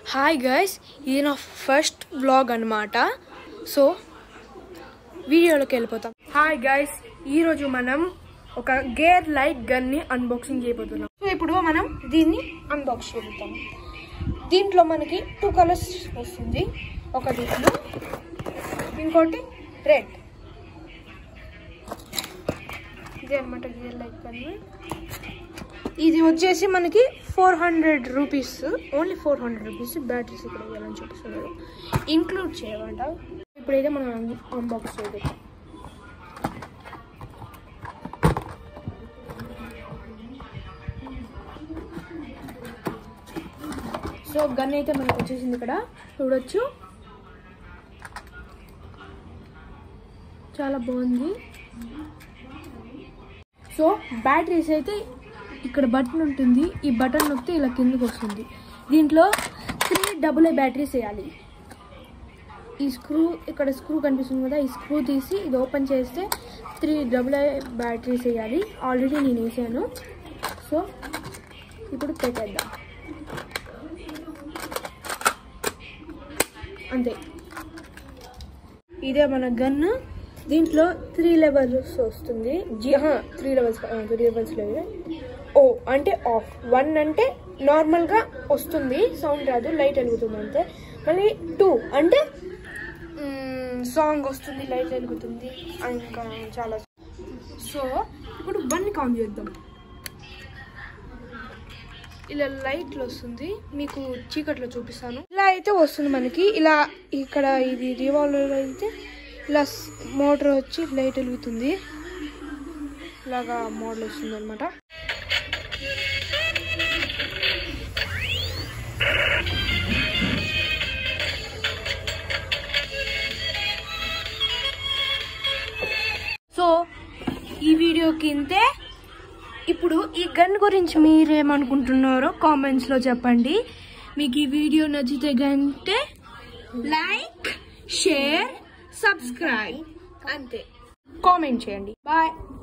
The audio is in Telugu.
హాయ్ గైస్ ఇది నా ఫస్ట్ వ్లాగ్ అనమాట సో వీడియోలోకి వెళ్ళిపోతాం హాయ్ గైస్ ఈరోజు మనం ఒక గేర్ లైట్ గన్ని అన్బాక్సింగ్ చేయబోతున్నాం సో ఇప్పుడు మనం దీన్ని అన్బాక్స్ చేయబోతాం దీంట్లో మనకి టూ కలర్స్ వస్తుంది ఒకటి బ్లూ ఇంకోటి రెడ్ ఇదే అనమాట గేర్ లైట్ గన్ని ఇది వచ్చేసి మనకి four hundred rupees only four hundred rupees batteries ఇక్కడ ఇవ్వాలని చూపిస్తున్నారు ఇంక్లూడ్ చేయమంట ఇప్పుడైతే మనం అన్బాక్స్ చేయదు సో గన్ అయితే మనకు వచ్చేసింది ఇక్కడ చూడొచ్చు చాలా బాగుంది సో బ్యాటరీస్ అయితే ఇక్కడ బటన్ ఉంటుంది ఈ బటన్ నొక్కితే ఇలా కిందకి వస్తుంది దీంట్లో త్రీ డబుల్ ఏ బ్యాటరీస్ వేయాలి ఈ స్క్రూ ఇక్కడ స్క్రూ కనిపిస్తుంది కదా ఈ స్క్రూ తీసి ఇది ఓపెన్ చేస్తే త్రీ డబుల్ ఏ బ్యాటరీస్ వేయాలి ఆల్రెడీ నేను వేసాను సో ఇప్పుడు పెట్టేద్దాం అంతే ఇదే మన గన్ దీంట్లో త్రీ లెవెల్స్ వస్తుంది జీ త్రీ లెవెల్స్ త్రీ లెవెల్స్ లేవు ఓ అంటే ఆఫ్ వన్ అంటే నార్మల్గా వస్తుంది సౌండ్ రాదు లైట్ వెలుగుతుంది అంతే మళ్ళీ టూ అంటే సాంగ్ వస్తుంది లైట్ వెలుగుతుంది ఇంకా చాలా సో ఇప్పుడు వన్ కౌంట్ చేద్దాం ఇలా లైట్లు వస్తుంది మీకు చీకట్లో చూపిస్తాను ఇలా అయితే వస్తుంది మనకి ఇలా ఇక్కడ ఇది రివాల్వర్ అయితే ఇలా మోటార్ వచ్చి లైట్ వెలుగుతుంది ఇలాగా మోడల్ వస్తుంది అనమాట సో ఈ వీడియోకి ఇంతే ఇప్పుడు ఈ గన్ గురించి మీరేమనుకుంటున్నారో కామెంట్స్లో చెప్పండి మీకు ఈ వీడియో నచ్చితే గంటే లైక్ షేర్ సబ్స్క్రైబ్ అంతే కామెంట్ చేయండి బాయ్